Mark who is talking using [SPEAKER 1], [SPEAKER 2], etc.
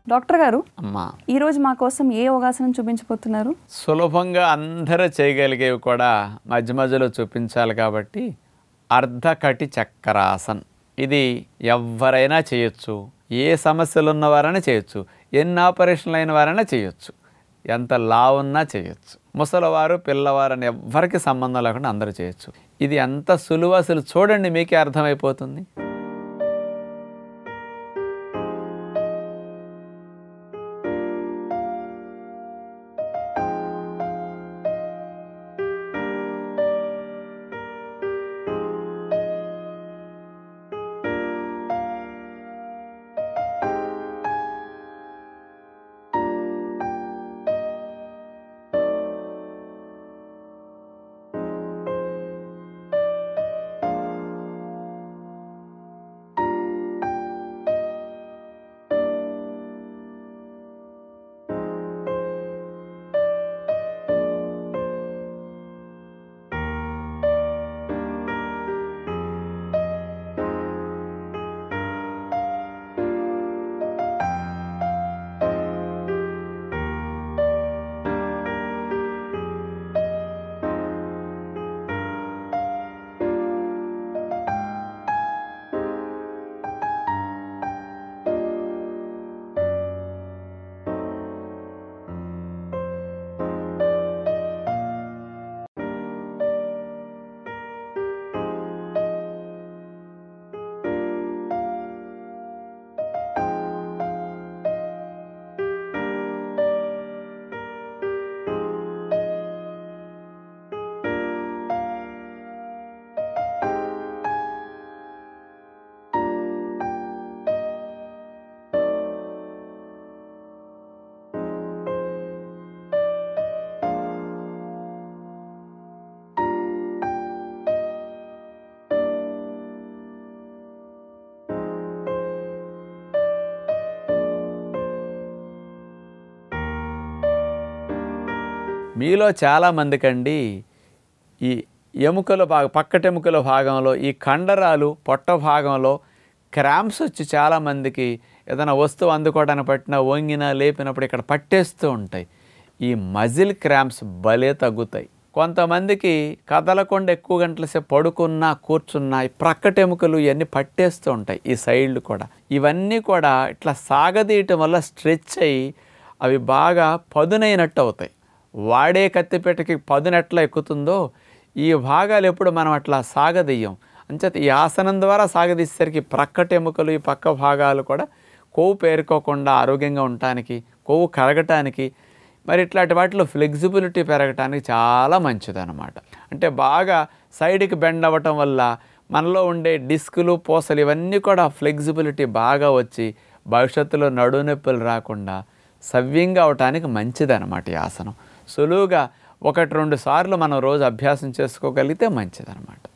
[SPEAKER 1] doctor గారు
[SPEAKER 2] అమ్మా
[SPEAKER 1] ఈ రోజు మా కోసం ఏ యోగాసనం చూపించబోతున్నారు
[SPEAKER 2] సులభంగా అందరూ చేయగలిగేవి కూడా మధ్య మధ్యలో చూపించాలి కాబట్టి అర్ధకటి చక్రాసన్ ఇది ఎవరైనా చేయొచ్చు ఏ సమస్యలు ఉన్నవారైనా చేయొచ్చు ఎన్ని ఆపరేషన్లు అయిన వారైనా చేయొచ్చు ఎంత లావున్నా చేయొచ్చు ముసలివారు పిల్లవారు అని ఎవ్వరికి సంబంధం లేకుండా అందరూ చేయొచ్చు ఇది ఎంత సులువు అసలు చూడండి మీకే అర్థమైపోతుంది మీలో చాలామందికండి ఈ ఎముకల భాగం పక్కటెముకల భాగంలో ఈ కండరాలు పొట్ట భాగంలో క్రాంప్స్ వచ్చి చాలామందికి ఏదైనా వస్తువు అందుకోవడానికి పట్టినా వంగినా లేపినప్పుడు ఇక్కడ పట్టేస్తూ ఉంటాయి ఈ మజిల్ క్రాంప్స్ భలే తగ్గుతాయి కొంతమందికి కదలకుండా ఎక్కువ గంటల సేపు పడుకున్నా కూర్చున్నా ఈ ప్రక్కటెముకలు ఇవన్నీ పట్టేస్తూ ఉంటాయి ఈ సైడ్లు కూడా ఇవన్నీ కూడా ఇట్లా సాగదీయటం వల్ల స్ట్రెచ్ అయ్యి అవి బాగా పదునైనట్టు అవుతాయి వాడే కత్తిపేటకి పదునెట్లా ఎక్కుతుందో ఈ భాగాలు ఎప్పుడు మనం అట్లా సాగదీయం అంచేత ఈ ఆసనం ద్వారా సాగదీసేసరికి ప్రక్కటెముకలు ఈ పక్క భాగాలు కూడా కొవ్వు పేరుకోకుండా ఆరోగ్యంగా ఉండటానికి కొవ్వు కరగటానికి మరి ఇట్లాంటి వాటిలో ఫ్లెక్సిబిలిటీ పెరగటానికి చాలా మంచిదన్నమాట అంటే బాగా సైడ్కి బెండ్ అవ్వటం వల్ల మనలో ఉండే డిస్కులు పూసలు ఇవన్నీ కూడా ఫ్లెక్సిబిలిటీ బాగా వచ్చి భవిష్యత్తులో నడువు నొప్పులు రాకుండా సవ్యంగా అవటానికి మంచిదన్నమాట ఈ ఆసనం సులువుగా ఒకటి రెండు సార్లు మనం రోజు అభ్యాసం చేసుకోగలిగితే మంచిదన్నమాట